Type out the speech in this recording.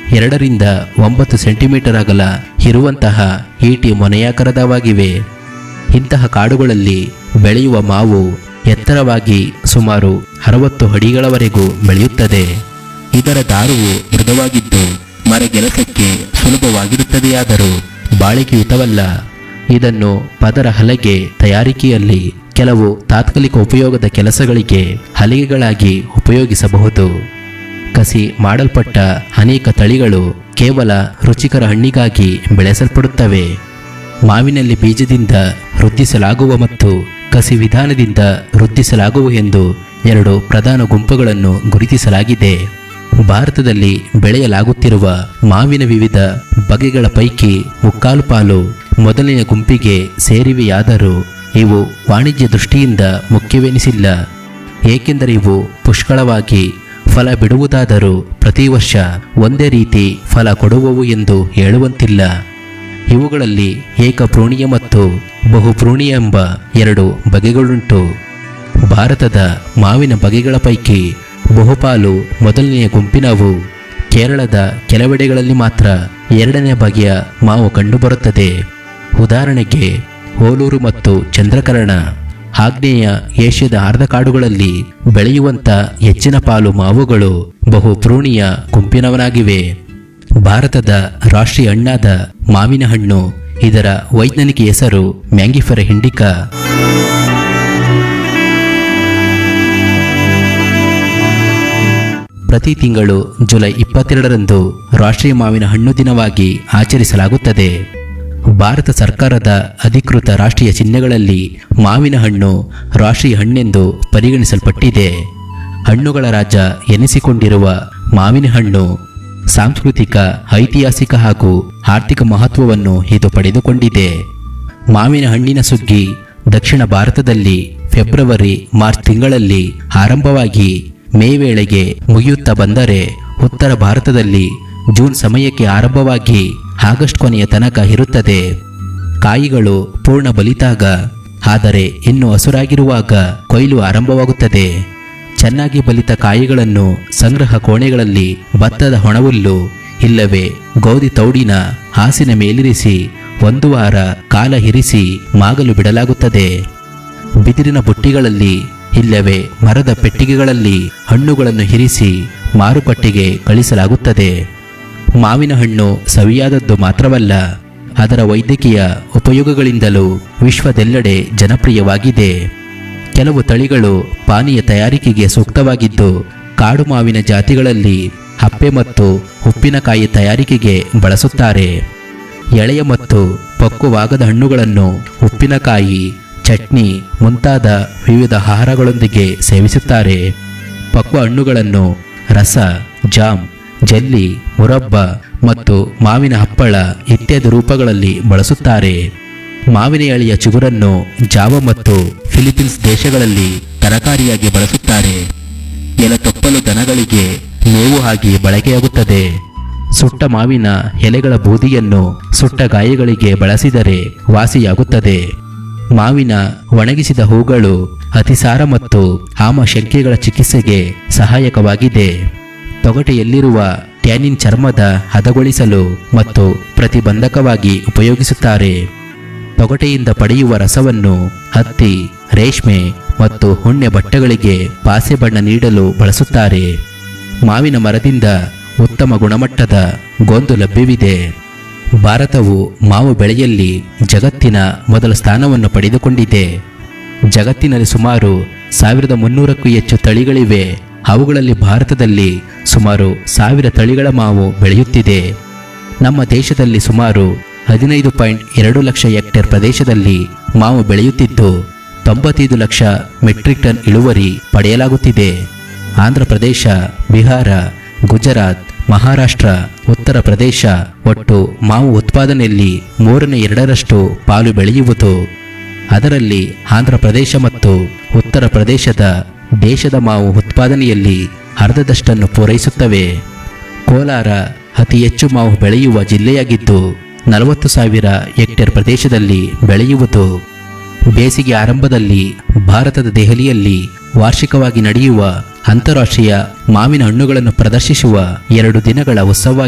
ಎರಡರಿಂದ ಒಂಬತ್ತು ಸೆಂಟಿಮೀಟರ್ ಅಗಲ ಇರುವಂತಹ ಈಟಿ ಮೊನೆಯಾಕಾರದವಾಗಿವೆ ಇಂತಹ ಕಾಡುಗಳಲ್ಲಿ ಬೆಳೆಯುವ ಮಾವು ಎತ್ತರವಾಗಿ ಸುಮಾರು ಅರವತ್ತು ಅಡಿಗಳವರೆಗೂ ಬೆಳೆಯುತ್ತದೆ ಇದರ ದಾರುವು ಮೃದುವಾಗಿದ್ದು ಮರಗೆಲಸಕ್ಕೆ ಸುಲಭವಾಗಿರುತ್ತದೆಯಾದರೂ ಬಾಳಿಕೆಯುತವಲ್ಲ ಇದನ್ನು ಪದರ ಹಲಗೆ ತಯಾರಿಕೆಯಲ್ಲಿ ಕೆಲವು ತಾತ್ಕಾಲಿಕ ಉಪಯೋಗದ ಕೆಲಸಗಳಿಗೆ ಹಲಿಗೆಗಳಾಗಿ ಉಪಯೋಗಿಸಬಹುದು ಕಸಿ ಮಾಡಲ್ಪಟ್ಟ ಅನೇಕ ತಳಿಗಳು ಕೇವಲ ರುಚಿಕರ ಹಣ್ಣಿಗಾಗಿ ಬೆಳೆಸಲ್ಪಡುತ್ತವೆ ಮಾವಿನಲ್ಲಿ ಬೀಜದಿಂದ ವೃದ್ಧಿಸಲಾಗುವ ಮತ್ತು ಕಸಿ ವಿಧಾನದಿಂದ ವೃದ್ಧಿಸಲಾಗುವ ಎಂದು ಎರಡು ಪ್ರಧಾನ ಗುಂಪುಗಳನ್ನು ಗುರುತಿಸಲಾಗಿದೆ ಭಾರತದಲ್ಲಿ ಬೆಳೆಯಲಾಗುತ್ತಿರುವ ಮಾವಿನ ವಿವಿಧ ಬಗೆಗಳ ಪೈಕಿ ಮುಕ್ಕಾಲು ಪಾಲು ಮೊದಲನೆಯ ಗುಂಪಿಗೆ ಸೇರಿವೆಯಾದರೂ ಇವು ವಾಣಿಜ್ಯ ದೃಷ್ಟಿಯಿಂದ ಮುಖ್ಯವೆನಿಸಿಲ್ಲ ಏಕೆಂದರೆ ಇವು ಪುಷ್ಕಳವಾಗಿ ಫಲ ಬಿಡುವುದಾದರೂ ಪ್ರತಿ ವರ್ಷ ಒಂದೇ ರೀತಿ ಫಲ ಕೊಡುವವು ಎಂದು ಹೇಳುವಂತಿಲ್ಲ ಇವುಗಳಲ್ಲಿ ಏಕಪ್ರೂಣಿಯ ಮತ್ತು ಬಹುಪ್ರೂಣಿಯ ಎಂಬ ಎರಡು ಬಗೆಗಳುಂಟು ಭಾರತದ ಮಾವಿನ ಬಗೆಗಳ ಪೈಕಿ ಬಹುಪಾಲು ಮೊದಲನೆಯ ಗುಂಪಿನವು ಕೇರಳದ ಕೆಲವೆಡೆಗಳಲ್ಲಿ ಮಾತ್ರ ಎರಡನೇ ಬಗೆಯ ಮಾವು ಕಂಡುಬರುತ್ತದೆ ಉದಾಹರಣೆಗೆ ಹೋಲೂರು ಮತ್ತು ಚಂದ್ರಕರಣ ಆಗ್ನೇಯ ಏಷ್ಯಾದ ಅರ್ಧ ಕಾಡುಗಳಲ್ಲಿ ಬೆಳೆಯುವಂತ ಹೆಚ್ಚಿನ ಪಾಲು ಮಾವುಗಳು ಬಹು ಪ್ರೋಣಿಯ ಗುಂಪಿನವನಾಗಿವೆ ಭಾರತದ ರಾಷ್ಟ್ರೀಯ ಹಣ್ಣಾದ ಮಾವಿನ ಹಣ್ಣು ಇದರ ವೈಜ್ಞಾನಿಕ ಹೆಸರು ಮ್ಯಾಂಗಿಫೆರ ಹಿಂಡಿಕಾ ಪ್ರತಿ ತಿಂಗಳು ಜುಲೈ ಇಪ್ಪತ್ತೆರಡರಂದು ರಾಷ್ಟ್ರೀಯ ಮಾವಿನ ಹಣ್ಣು ದಿನವಾಗಿ ಆಚರಿಸಲಾಗುತ್ತದೆ ಭಾರತ ಸರ್ಕಾರದ ಅಧಿಕೃತ ರಾಷ್ಟ್ರೀಯ ಚಿಹ್ನೆಗಳಲ್ಲಿ ಮಾವಿನ ಹಣ್ಣು ರಾಷ್ಟ್ರೀಯ ಹಣ್ಣೆಂದು ಪರಿಗಣಿಸಲ್ಪಟ್ಟಿದೆ ಹಣ್ಣುಗಳ ರಾಜ್ಯ ಎನಿಸಿಕೊಂಡಿರುವ ಮಾವಿನ ಹಣ್ಣು ಸಾಂಸ್ಕೃತಿಕ ಐತಿಹಾಸಿಕ ಹಾಗೂ ಆರ್ಥಿಕ ಮಹತ್ವವನ್ನು ಇದು ಪಡೆದುಕೊಂಡಿದೆ ಮಾವಿನ ಹಣ್ಣಿನ ಸುಗ್ಗಿ ದಕ್ಷಿಣ ಭಾರತದಲ್ಲಿ ಫೆಬ್ರವರಿ ಮಾರ್ಚ್ ತಿಂಗಳಲ್ಲಿ ಆರಂಭವಾಗಿ ಮೇ ವೇಳೆಗೆ ಮುಗಿಯುತ್ತಾ ಬಂದರೆ ಉತ್ತರ ಭಾರತದಲ್ಲಿ ಜೂನ್ ಸಮಯಕ್ಕೆ ಆರಂಭವಾಗಿ ಆಗಸ್ಟ್ ಕೊನೆಯ ತನಕ ಇರುತ್ತದೆ ಕಾಯಿಗಳು ಪೂರ್ಣ ಬಲಿತಾಗ ಆದರೆ ಇನ್ನು ಹಸುರಾಗಿರುವಾಗ ಕೊಯ್ಲು ಆರಂಭವಾಗುತ್ತದೆ ಚೆನ್ನಾಗಿ ಬಲಿತ ಕಾಯಿಗಳನ್ನು ಸಂಗ್ರಹ ಕೋಣೆಗಳಲ್ಲಿ ಭತ್ತದ ಹೊಣಹುಲ್ಲು ಇಲ್ಲವೇ ಗೋಧಿ ತೌಡಿನ ಹಾಸಿನ ಮೇಲಿರಿಸಿ ಒಂದು ವಾರ ಕಾಲ ಇರಿಸಿ ಮಾಗಲು ಬಿಡಲಾಗುತ್ತದೆ ಬಿದಿರಿನ ಬುಟ್ಟಿಗಳಲ್ಲಿ ಇಲ್ಲವೇ ಮರದ ಪೆಟ್ಟಿಗೆಗಳಲ್ಲಿ ಹಣ್ಣುಗಳನ್ನು ಇರಿಸಿ ಮಾರುಕಟ್ಟೆಗೆ ಕಳಿಸಲಾಗುತ್ತದೆ ಮಾವಿನ ಹಣ್ಣು ಸವಿಯಾದದ್ದು ಮಾತ್ರವಲ್ಲ ಅದರ ವೈದ್ಯಕೀಯ ಉಪಯೋಗಗಳಿಂದಲೂ ವಿಶ್ವದೆಲ್ಲೆಡೆ ಜನಪ್ರಿಯವಾಗಿದೆ ಕೆಲವು ತಳಿಗಳು ಪಾನೀಯ ತಯಾರಿಕೆಗೆ ಸೂಕ್ತವಾಗಿದ್ದು ಕಾಡು ಮಾವಿನ ಜಾತಿಗಳಲ್ಲಿ ಹಪ್ಪೆ ಮತ್ತು ಉಪ್ಪಿನಕಾಯಿ ತಯಾರಿಕೆಗೆ ಬಳಸುತ್ತಾರೆ ಎಳೆಯ ಮತ್ತು ಪಕ್ವವಾಗದ ಹಣ್ಣುಗಳನ್ನು ಉಪ್ಪಿನಕಾಯಿ ಚಟ್ನಿ ಮುಂತಾದ ವಿವಿಧ ಆಹಾರಗಳೊಂದಿಗೆ ಸೇವಿಸುತ್ತಾರೆ ಪಕ್ವ ಹಣ್ಣುಗಳನ್ನು ರಸ ಜಾಮ್ ಜೆಲ್ಲಿ ಮುರಬ್ಬ ಮತ್ತು ಮಾವಿನ ಹಪ್ಪಳ ಇತ್ಯಾದಿ ರೂಪಗಳಲ್ಲಿ ಬಳಸುತ್ತಾರೆ ಮಾವಿನ ಎಳೆಯ ಚಿಗುರನ್ನು ಜಾವ ಮತ್ತು ಫಿಲಿಪೀನ್ಸ್ ದೇಶಗಳಲ್ಲಿ ತರಕಾರಿಯಾಗಿ ಬಳಸುತ್ತಾರೆ ಎಲೆ ತೊಪ್ಪಲು ದನಗಳಿಗೆ ಮೇವು ಆಗಿ ಬಳಕೆಯಾಗುತ್ತದೆ ಸುಟ್ಟ ಮಾವಿನ ಎಲೆಗಳ ಬೂದಿಯನ್ನು ಸುಟ್ಟ ಗಾಯಗಳಿಗೆ ಬಳಸಿದರೆ ವಾಸಿಯಾಗುತ್ತದೆ ಮಾವಿನ ಒಣಗಿಸಿದ ಹೂಗಳು ಅತಿಸಾರ ಮತ್ತು ಆಮಶಂಕೆಗಳ ಚಿಕಿತ್ಸೆಗೆ ಸಹಾಯಕವಾಗಿದೆ ತೊಗಟೆಯಲ್ಲಿರುವ ಟ್ಯಾನಿನ್ ಚರ್ಮದ ಹದಗೊಳಿಸಲು ಮತ್ತು ಪ್ರತಿಬಂಧಕವಾಗಿ ಉಪಯೋಗಿಸುತ್ತಾರೆ ತೊಗಟೆಯಿಂದ ಪಡೆಯುವ ರಸವನ್ನು ಹತ್ತಿ ರೇಷ್ಮೆ ಮತ್ತು ಹುಣ್ಣೆ ಬಟ್ಟೆಗಳಿಗೆ ಪಾಸೆ ಬಣ್ಣ ನೀಡಲು ಬಳಸುತ್ತಾರೆ ಮಾವಿನ ಮರದಿಂದ ಉತ್ತಮ ಗುಣಮಟ್ಟದ ಗೋಂದು ಲಭ್ಯವಿದೆ ಭಾರತವು ಮಾವು ಬೆಳೆಯಲ್ಲಿ ಜಗತ್ತಿನ ಮೊದಲ ಸ್ಥಾನವನ್ನು ಪಡೆದುಕೊಂಡಿದೆ ಜಗತ್ತಿನಲ್ಲಿ ಸುಮಾರು ಸಾವಿರದ ಮುನ್ನೂರಕ್ಕೂ ಹೆಚ್ಚು ತಳಿಗಳಿವೆ ಅವುಗಳಲ್ಲಿ ಭಾರತದಲ್ಲಿ ಸುಮಾರು ಸಾವಿರ ತಳಿಗಳ ಮಾವು ಬೆಳೆಯುತ್ತಿದೆ ನಮ್ಮ ದೇಶದಲ್ಲಿ ಸುಮಾರು ಹದಿನೈದು ಪಾಯಿಂಟ್ ಎರಡು ಲಕ್ಷ ಹೆಕ್ಟೇರ್ ಪ್ರದೇಶದಲ್ಲಿ ಮಾವು ಬೆಳೆಯುತ್ತಿದ್ದು ತೊಂಬತ್ತೈದು ಲಕ್ಷ ಮೆಟ್ರಿಕ್ ಟನ್ ಇಳುವರಿ ಪಡೆಯಲಾಗುತ್ತಿದೆ ಆಂಧ್ರ ಪ್ರದೇಶ ಬಿಹಾರ ಗುಜರಾತ್ ಮಹಾರಾಷ್ಟ್ರ ಉತ್ತರ ಪ್ರದೇಶ ಒಟ್ಟು ಮಾವು ಉತ್ಪಾದನೆಯಲ್ಲಿ ಮೂರನೇ ಎರಡರಷ್ಟು ಪಾಲು ಬೆಳೆಯುವುದು ಅದರಲ್ಲಿ ಆಂಧ್ರ ಪ್ರದೇಶ ಮತ್ತು ಉತ್ತರ ಪ್ರದೇಶದ ದೇಶದ ಮಾವು ಉತ್ಪಾದನೆಯಲ್ಲಿ ಅರ್ಧದಷ್ಟನ್ನು ಪೂರೈಸುತ್ತವೆ ಕೋಲಾರ ಅತಿ ಹೆಚ್ಚು ಮಾವು ಬೆಳೆಯುವ ಜಿಲ್ಲೆಯಾಗಿದ್ದು ನಲವತ್ತು ಸಾವಿರ ಹೆಕ್ಟೇರ್ ಪ್ರದೇಶದಲ್ಲಿ ಬೆಳೆಯುವುದು ಬೇಸಿಗೆ ಆರಂಭದಲ್ಲಿ ಭಾರತದ ದೆಹಲಿಯಲ್ಲಿ ವಾರ್ಷಿಕವಾಗಿ ನಡೆಯುವ ಅಂತಾರಾಷ್ಟ್ರೀಯ ಮಾವಿನ ಹಣ್ಣುಗಳನ್ನು ಪ್ರದರ್ಶಿಸುವ ಎರಡು ದಿನಗಳ ಉತ್ಸವ